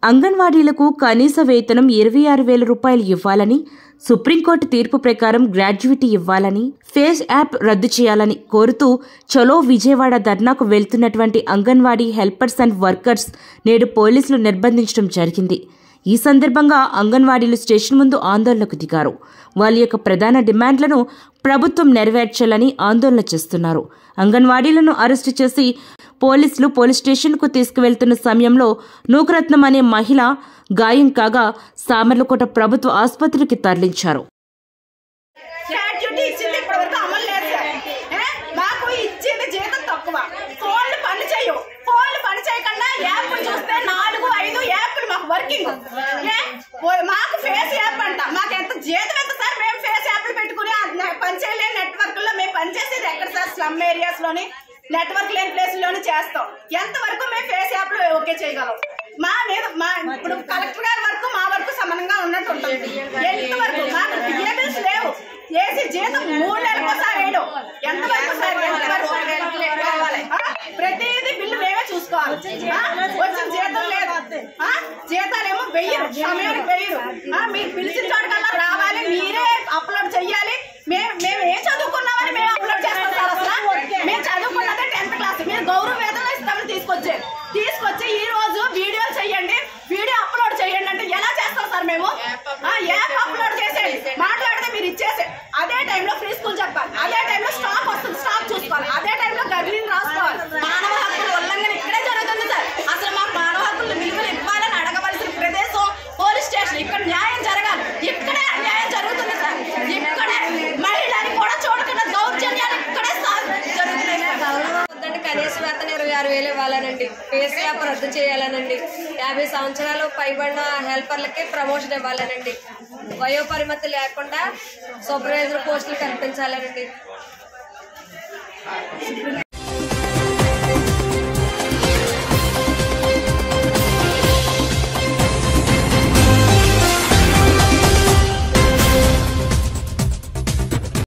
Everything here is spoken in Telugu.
అంగన్వాడీలకు కనీస వేతనం ఇరవై ఆరు వేల రూపాయలు ఇవ్వాలని సుప్రీంకోర్టు తీర్పు ప్రకారం గ్రాడ్యుయేటీ ఇవ్వాలని ఫేస్ యాప్ రద్దు చేయాలని కోరుతూ చలో విజయవాడ ధర్నాకు వెళ్తున్నటువంటి అంగన్వాడీ హెల్పర్స్ అండ్ వర్కర్స్ నేడు పోలీసులు నిర్బంధించడం జరిగింది ఈ సందర్భంగా అంగన్వాడీలు స్టేషన్ ముందు ఆందోళనకు దిగారు వాళ్ళ యొక్క ప్రధాన డిమాండ్లను ప్రభుత్వం నెరవేర్చాలని ఆందోళన చేస్తున్నారు అంగన్వాడీలను అరెస్టు చేసి పోలీసులు పోలీస్ స్టేషన్కు తీసుకువెళ్తున్న సమయంలో నూకరత్నం అనే మహిళ గాయం కాగా సామర్లకోట ప్రభుత్వ ఆసుపత్రికి తరలించారు గ్రాడ్యుటీ ఇచ్చింది ఇప్పటి వరకు అమలు లేదు సార్ ఏ? మాకు ఇచ్చింది జీతం తక్కువ ఫోన్లు పని చేయవు ఫోన్లు పని చేయకుండా యాప్ చూస్తే నాలుగు ఐదు యాప్లు మాకు వర్కింగ్ ఏ? ఓ- మాకు ఫేస్ యాప్ అంట మాకు ఎంత జీతం ఎంత సార్ మేము ఫేస్ యాప్లు పెట్టుకుని ఆ నె- పని చేయలేని నెట్వర్క్ లో మేము పనిచేసేది ఎక్కడ సార్ స్లమ్ ఏరియాస్ లోని నెట్వర్క్ లేని ప్లేస్ లోని చేస్తాం ఎంత వరకు మేము ఫేస్ యాప్ లో ఓకే చేయగలం మా మీద మా ఇప్పుడు కలెక్టర్ గారి వరకు మా వరకు సమానంగా ఉన్నట్టు ఉంటుంది ఎంత వరకు మాకు టిఎబిల్స్ లేవు ఏసీ జీతం మూడు నెలలకోసారి వేయడం ఎంత వరకు సార్ ఎంత వరకు కావాలి? ఆ? ప్రతిదీ బిల్లు మేమే చూసుకోవాలి ఆ? వచ్చిన జీతం లేదు ఆ? జీతాలేమో వెయ్యరు సమయానికి వెయ్యరు ఆ? మీరు పిలిచిన చోటకల్లా రావాలి మీరే అప్లోడ్ చెయ్యాలి మేము మేము ఏం చదువుకున్నామని మేము అప్లోడ్ చేస్తాం సార్ అసలు మేము చదువుకున్నదే టెన్త్ క్లాస్ మీరు గౌరవ వేతనం ఇస్తామని తీసుకొచ్చారు తీసుకొచ్చి ఈ రోజు వీడియోలు చెయ్యండి వీడియో అప్లోడ్ చేయండి అంటే ఎలా చేస్తాం సార్ మేము ఆ, యాప్ అప్లోడ్ చేసేయండి మాట్లాడితే మీరు ఇచ్చేసే అదే టైంలో ఫ్రీ స్కూల్ చెప్పాలి అదే టైంలో స్టాక్ వస్తుంది స్టాక్ చూసుకోవాలి అదే టైంలో గర్భిణీని రాసుకోవాలి మానవ హక్కుల ఉల్లంఘన ఇక్కడే జరుగుతుంది సార్ అసలు మాకు మానవ హక్కులు విలువలు ఇవ్వాలని అడగవలసిన ప్రదేశం పోలీస్ స్టేషన్ ఇక్కడ న్యాయం జరగాలి ఇక్కడే అన్యాయం జరుగుతుంది సార్ ఇక్కడే మహిళని కూడా చూడకుండా దౌర్జన్యాలు ఇక్కడే సార్ జరుగుతున్నాయి సార్ వద్దండి కనీస వేతన ఇరవై ఆరు వేలు ఇవ్వాలనండి ఫేస్ యాప్ రద్దు చేయాలనండి యాభై సంవత్సరాలు పైబడిన హెల్పర్లకి ప్రమోషన్ ఇవ్వాలనండి వయో పరిమితి లేకుండా సూపర్వైజర్ పోస్టులు కల్పించాలనండి